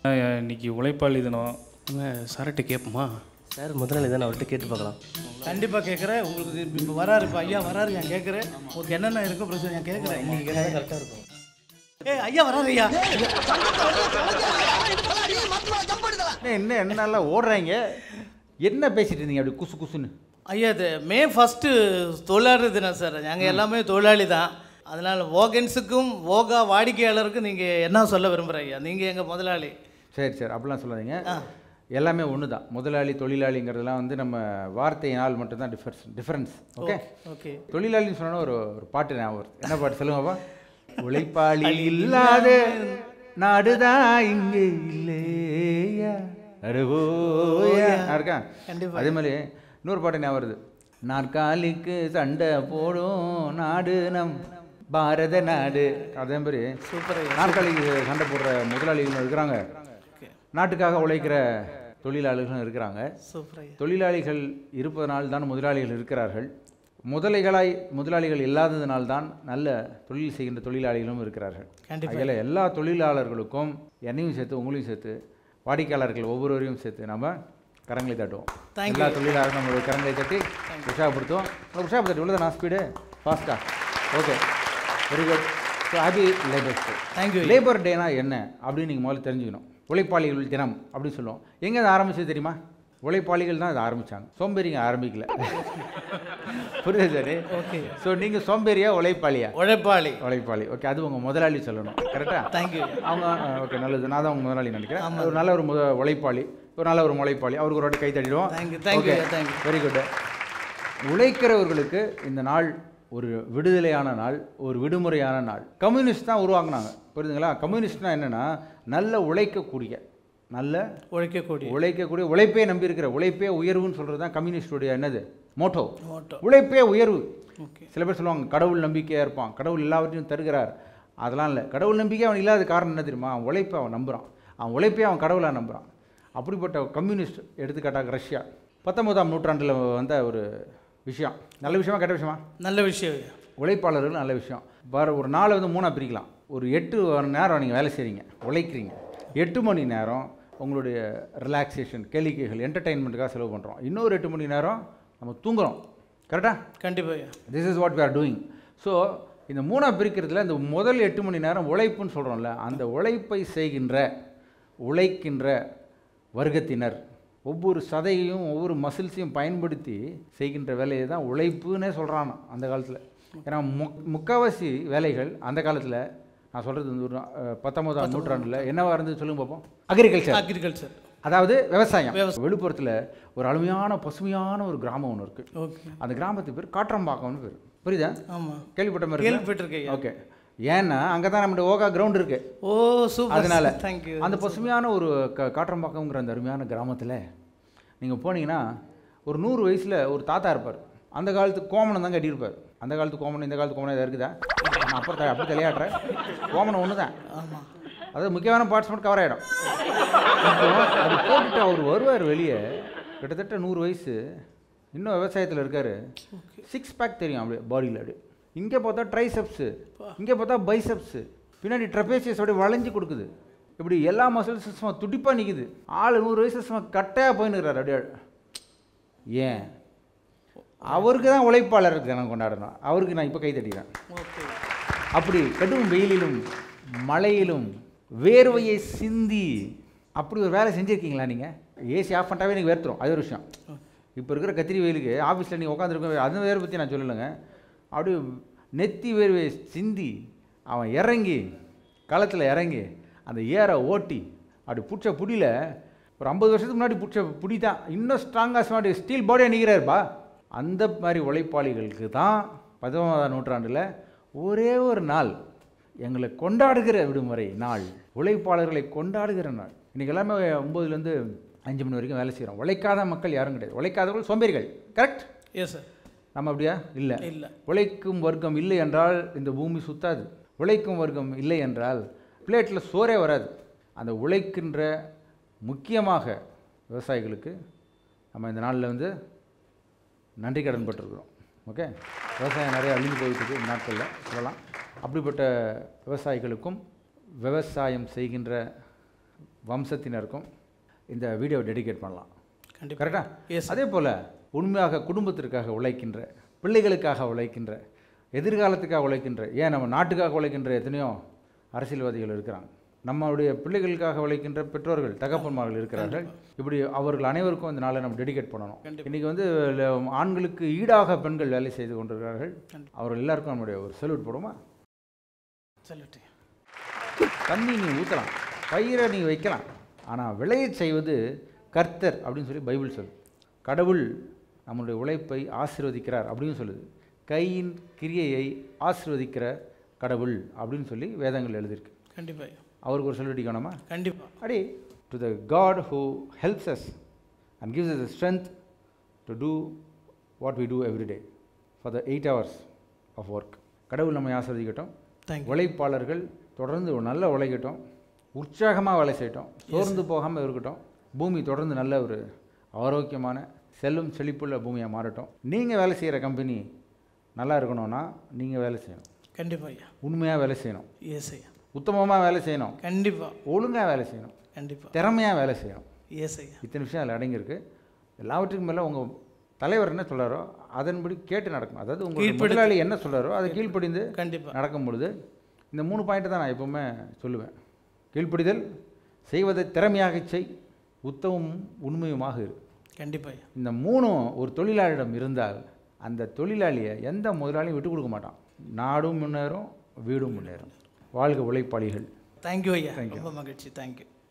அஹ் இன்னைக்கு உழைப்பாளி தினம் நம்ம சார்கிட்ட கேட்போமா சார் முதலாளி தானே அவர்கிட்ட கேட்டு பார்க்கலாம் கண்டிப்பாக கேட்குறேன் உங்களுக்கு இது இப்போ வராரு இப்போ ஐயா வராரு நான் கேட்குறேன் உங்களுக்கு என்னென்ன இருக்கோ பிரச்சனை நான் கேட்குறேன் இன்னைக்கு கேட்குறேன் கரெக்டாக இருக்கும் ஏ ஐயா வராரு ஐயா என்ன என்ன என்னெல்லாம் ஓடுறாங்க என்ன பேசிட்டு இருந்தீங்க அப்படி குசு குசுன்னு ஐயா இது மே ஃபஸ்ட்டு தொழிலாளர் தினம் சார் நாங்கள் எல்லாமே தொழிலாளி தான் அதனால் ஓகன்ஸுக்கும் ஓகா வாடிக்கையாளருக்கும் நீங்கள் என்ன சொல்ல விரும்புகிறேன் ஐயா நீங்கள் எங்கள் முதலாளி சரி சரி அப்படிலாம் சொல்லாதீங்க எல்லாமே ஒன்று தான் முதலாளி தொழிலாளிங்கிறதெல்லாம் வந்து நம்ம வார்த்தையினால் மட்டும்தான் டிஃபரன்ஸ் டிஃபரன்ஸ் ஓகே ஓகே தொழிலாளின்னு சொன்னா ஒரு ஒரு பாட்டு ஞாபகம் வருது. என்ன பாட்டு சொல்லுங்கப்பா உழைப்பாளி இல்லாத நாடுதான் இங்கே இல்லையா அருவோயா நான் இருக்கேன் கண்டிப்பா. அதே மாதிரி இன்னொரு பாட்டு ஞாபகம் வருது நாற்காலிக்கு சண்டை போடும் நாடு நம் பாரத நாடு அதே மாதிரி சூப்பர் ஐயா நாற்காலிக்கு சண்டை போடுற முதலாளிகளும் இருக்கிறாங்க நாட்டுக்காக உழைக்கிற தொழிலாளர்களும் இருக்கிறாங்க சூப்பர் ஐயா தொழிலாளிகள் இருப்பதனால் தான் முதலாளிகள் இருக்கிறார்கள் முதலைகளாய் முதலாளிகள் இல்லாததினால் தான் நல்ல தொழில் செய்கின்ற தொழிலாளிகளும் இருக்கிறார்கள் கண்டிப்பா. அதில் எல்லா தொழிலாளர்களுக்கும் என்னையும் சேர்த்து உங்களையும் சேர்த்து வாடிக்கையாளர்கள் ஒவ்வொருவரையும் சேர்த்து நம்ம கரங்களை தட்டுவோம் Thank எல்லா தொழிலாளர்களும் நம்மளுடைய கரங்களை தட்டி உற்சாகப்படுத்துவோம் உங்களை உற்சாகப்படுத்தி உள்ளதை நான் ஸ்பீடு ஃபாஸ்ட்டாக okay very good so happy labour day thank you labour டேனா என்ன அப்படின்னு நீங்கள் முதல்ல தெரிஞ்சுக்கணும் உழைப்பாளிகள் தினம் அப்படின்னு சொல்லுவோம் எங்கே அதை ஆரம்பிச்சது தெரியுமா உழைப்பாளிகள் தான் அதை ஆரம்பித்தாங்க சோம்பேறிங்க ஆரம்பிக்கல புரியுது சரி ஓகே ஸோ நீங்கள் சோம்பேறியா உழைப்பாளியா உழைப்பாளி உழைப்பாளி ஓகே அது உங்கள் முதலாளி சொல்லணும் கரெக்டாக தேங்க்யூ அவங்க ஓகே நல்லது நான் தான் உங்கள் முதலாளி நினைக்கிறேன் ஒரு நல்ல ஒரு முத உழைப்பாளி ஒரு நல்ல ஒரு உழைப்பாளி அவருக்கு ஒரு வாட்டி கை தட்டிடுவோம் Thank you, thank you, thank you. Very good உழைக்கிறவர்களுக்கு இந்த நாள் ஒரு விடுதலையான நாள் ஒரு விடுமுறையான நாள் கம்யூனிஸ்ட் தான் உருவாக்குனாங்க புரியுதுங்களா கம்யூனிஸ்ட்னா என்னன்னா நல்ல உழைக்கக்கூடிய நல்ல உழைக்கக்கூடிய உழைக்கக்கூடிய உழைப்பே நம்பி இருக்கிற உழைப்பே உயர்வுன்னு சொல்கிறது தான் கம்யூனிஸ்டுடைய என்னது மோட்டோ மோட்டோ உழைப்பே உயர்வு ஓகே சில பேர் சொல்லுவாங்க கடவுள் நம்பிக்கையாக இருப்பான் கடவுள் எல்லாவற்றையும் தருகிறார் அதெல்லாம் இல்லை கடவுள் நம்பிக்கை அவன் இல்லாத காரணம் என்ன தெரியுமா அவன் உழைப்பை அவன் நம்புகிறான் அவன் உழைப்பே அவன் கடவுளாக நம்புகிறான் அப்படிப்பட்ட கம்யூனிஸ்ட் எடுத்துக்காட்டாக ரஷ்யா பத்தொன்பதாம் நூற்றாண்டில் வந்த ஒரு விஷயம் நல்ல விஷயமா கெட்ட விஷயமா நல்ல விஷயம் ஐயா உழைப்பாளர்கள் நல்ல விஷயம் வேறு ஒரு நாளை வந்து மூணாக பிரிக்கலாம் ஒரு எட்டு மணி நேரம் நீங்கள் வேலை செய்கிறீங்க உழைக்கிறீங்க எட்டு மணி நேரம் உங்களுடைய ரிலாக்ஸேஷன் கேளிக்கைகள் என்டர்டெயின்மெண்ட்டுக்காக செலவு பண்ணுறோம் இன்னொரு எட்டு மணி நேரம் நம்ம தூங்குறோம் கரெக்டாக கண்டிப்பாக ஐயா this is what we are doing so இந்த மூணாக பிரிக்கிறதுல இந்த முதல் எட்டு மணி நேரம் உழைப்புன்னு சொல்கிறோம்ல அந்த உழைப்பை செய்கின்ற உழைக்கின்ற வர்க்கத்தினர் ஒவ்வொரு சதையையும் ஒவ்வொரு மசில்ஸையும் பயன்படுத்தி செய்கின்ற வேலையை தான் உழைப்புன்னே சொல்கிறான் அந்த காலத்தில் ஏன்னா முக் முக்கால்வாசி வேலைகள் அந்த காலத்தில் நான் சொல்கிறது வந்து ஒரு அஹ், பத்தொன்பதாம் நூற்றாண்டில் என்னவா இருந்தது சொல்லுங்க பார்ப்போம் அக்ரிகல்ச்சர் அக்ரிகல்ச்சர் அதாவது விவசாயம் விழுப்புரத்தில் ஒரு அருமையான பசுமையான ஒரு கிராமம் ஒன்று இருக்குது ஓகே அந்த கிராமத்து பேர் காற்றம்பாக்கம்னு பேர் புரியுதா ஆமாம் கேள்விப்பட்ட மாதிரி இருக்கா? கேள்விப்பட்டிருக்கேன் ஐயா ஓகே ஏன்னா அங்கே தான் நம்மளுடைய ஓகா கிரவுண்ட் இருக்கு ஓ சூப்பர் அதனால தேங்க்யூ அந்த பசுமையான ஒரு க காற்றம்பாக்கம்ங்கிற அந்த அருமையான கிராமத்தில் நீங்கள் போனீங்கன்னா ஒரு நூறு வயசில் ஒரு தாத்தா இருப்பார் அந்த காலத்து கோமணம் தான் கட்டியிருப்பார் அந்த காலத்து கோமணம் இந்த காலத்து கோமணம் எதாவது இருக்குதா நான் அப்புறம் த- அப்படி தலையாடுறேன் கோமணம் ஒன்று தான் ஆமாம் அது முக்கியமான பார்ட்ஸ் மட்டும் கவர் ஆகிடும் அது போட்டுட்டு அவர் வருவார் வெளியே கிட்டத்தட்ட நூறு வயசு இன்னும் விவசாயத்தில் இருக்கார் சிக்ஸ் பேக் தெரியும் அப்படியே பாடியில் அப்படியே இங்கே பார்த்தா ட்ரைசெப்ஸு இங்கே பார்த்தா பைசெப்ஸு பின்னாடி ட்ரபேசியஸ் அப்படியே வளைஞ்சு கொடுக்குது இப்படி எல்லா மசில்ஸ் சும்மா துடிப்பாக நிற்குது ஆள் நூறு வயசு சும்மா கட்டையாக போயின்னுக்கிறார் அப்படியே ஏன் அவருக்கு தான் உழைப்பாளர் தினம் கொண்டாடணும் அவருக்கு நான் இப்போ கை தட்டிக்கிறேன் ஓகே அப்படி கடும் வெயிலிலும் மழையிலும் வேர்வையை சிந்தி அப்படி ஒரு வேலை செஞ்சுருக்கீங்களா நீங்கள் ஏசி ஆஃப் பண்ணிட்டாவே எனக்கு வேர்த்துரும் அது ஒரு விஷயம் இப்போ இருக்கிற கத்திரி வெயிலுக்கு ஆஃபீஸில் நீங்கள் உட்காந்துருக்க அந்த வேர்வை பற்றி நான் சொல்லலைங்க அப்படி நெத்தி வேர்வையை சிந்தி அவன் இறங்கி களத்தில் இறங்கி அந்த ஏரை ஓட்டி அப்படி பிடிச்ச புடியில் ஒரு ஐம்பது வருஷத்துக்கு முன்னாடி பிடிச்ச புடி தான் இன்னும் ஸ்ட்ராங்காக ஸ்மார்ட் ஸ்டீல் பாடியாக நிற்கிறாருப்பா அந்த மாதிரி உழைப்பாளிகளுக்கு தான் பதினொன்றாம் நூற்றாண்டில் ஒரே ஒரு நாள் எங்களை கொண்டாடுகிற விடுமுறை நாள் உழைப்பாளர்களை கொண்டாடுகிற நாள் இன்றைக்கி எல்லாமே ஒம்பதுலேருந்து அஞ்சு மணி வரைக்கும் வேலை செய்கிறோம் உழைக்காத மக்கள் யாரும் கிடையாது உழைக்காதவர்கள் சோம்பேறிகள் கரெக்ட் எஸ் சார் நம்ம அப்படியா இல்லை இல்லை உழைக்கும் வர்க்கம் இல்லை என்றால் இந்த பூமி சுத்தாது உழைக்கும் வர்க்கம் இல்லை என்றால் பிளேட்டில் சோறே வராது அந்த உழைக்கின்ற முக்கியமாக விவசாயிகளுக்கு நம்ம இந்த நாளில் வந்து நன்றி கடன் பட்டிருக்கிறோம் ஓகே விவசாயம் நிறைய அழிந்து போயிட்டு இருக்கு இந்த நாட்களில் சொல்லலாம் அப்படிப்பட்ட விவசாயிகளுக்கும் விவசாயம் செய்கின்ற வம்சத்தினருக்கும் இந்த வீடியோ டெடிகேட் பண்ணலாம் கண்டிப்பாக கரெக்டா Yes, அதே போல் உண்மையாக குடும்பத்திற்காக உழைக்கின்ற பிள்ளைகளுக்காக உழைக்கின்ற எதிர்காலத்துக்காக உழைக்கின்ற ஏன் நம்ம நாட்டுக்காக உழைக்கின்ற எத்தனையோ அரசியல்வாதிகள் இருக்கிறாங்க நம்மளுடைய பிள்ளைகளுக்காக உழைக்கின்ற பெற்றோர்கள் தகப்பன்மார்கள் இருக்கிறார்கள் இப்படி அவர்கள் அனைவருக்கும் இந்த நாளை நம்ம டெடிகேட் பண்ணணும் கண்டிப்பா. இன்றைக்கி வந்து ல- ஆண்களுக்கு ஈடாக பெண்கள் வேலை செய்து கொண்டிருக்கிறார்கள் அவர்கள் எல்லாருக்கும் நம்முடைய ஒரு செல்யூட் போடுமா சொல்லிட்டு தண்ணி நீ ஊற்றலாம் பயிரை நீ வைக்கலாம் ஆனால் விளையச் செய்வது கர்த்தர் அப்படின்னு சொல்லி பைபிள் சொல்லு கடவுள் நம்மளுடைய உழைப்பை ஆசீர்வதிக்கிறார் அப்படின்னு சொல்லுது கையின் கிரியையை ஆசீர்வதிக்கிற கடவுள் அப்படின்னு சொல்லி வேதங்கள் எழுதியிருக்கு கண்டிப்பாக அவருக்கு ஒரு சொல்லி காணுமா கண்டிப்பாக அடி to the God who helps us and gives us strength to do what we do every day for the eight hours of work கடவுள் நம்மை ஆசிர்வதிக்கட்டும் தேங்க்யூ உழைப்பாளர்கள் தொடர்ந்து ஒரு நல்ல உழைக்கட்டும் உற்சாகமாக வேலை செய்யட்டும் சோர்ந்து போகாமல் இருக்கட்டும் பூமி தொடர்ந்து நல்ல ஒரு ஆரோக்கியமான செல்லும் செழிப்புள்ள பூமியாக மாறட்டும் நீங்கள் வேலை செய்கிற கம்பெனி நல்லா இருக்கணும்னா நீங்கள் வேலை செய்யணும் கண்டிப்பாக ஐயா உண்மையாக வேலை செய்யணும் எஸ் ஐயா உத்தமமாக வேலை செய்யணும் கண்டிப்பாக ஒழுங்காக வேலை செய்யணும் கண்டிப்பாக திறமையாக வேலை செய்யணும் எஸ் ஐயா இத்தனை விஷயம் அதில் அடங்கியிருக்கு எல்லாவற்றுக்கும் மேலே உங்கள் தலைவர் என்ன சொல்கிறாரோ அதன்படி கேட்டு நடக்கணும் அதாவது உங்கள் கீழ்ப்படிந்து. முதலாளி என்ன சொல்கிறாரோ அதை கீழ்ப்படிந்து கண்டிப்பாக நடக்கும் பொழுது இந்த மூணு பாயிண்ட் தான் நான் எப்பவுமே சொல்லுவேன் கீழ்ப்படிதல் செய்வதை திறமையாக செய் உத்தமும் உண்மையுமாக இரு கண்டிப்பாக ஐயா இந்த மூணும் ஒரு தொழிலாளியிடம் இருந்தால் அந்த தொழிலாளியை எந்த முதலாளியும் விட்டு கொடுக்க மாட்டான் நாடும் முன்னேறும் வீடும் முன்னேறும் வாழ்க உழைப்பாளிகள் தேங்க்யூ ஐயா Thank you. ரொம்ப மகிழ்ச்சி தேங்க்யூ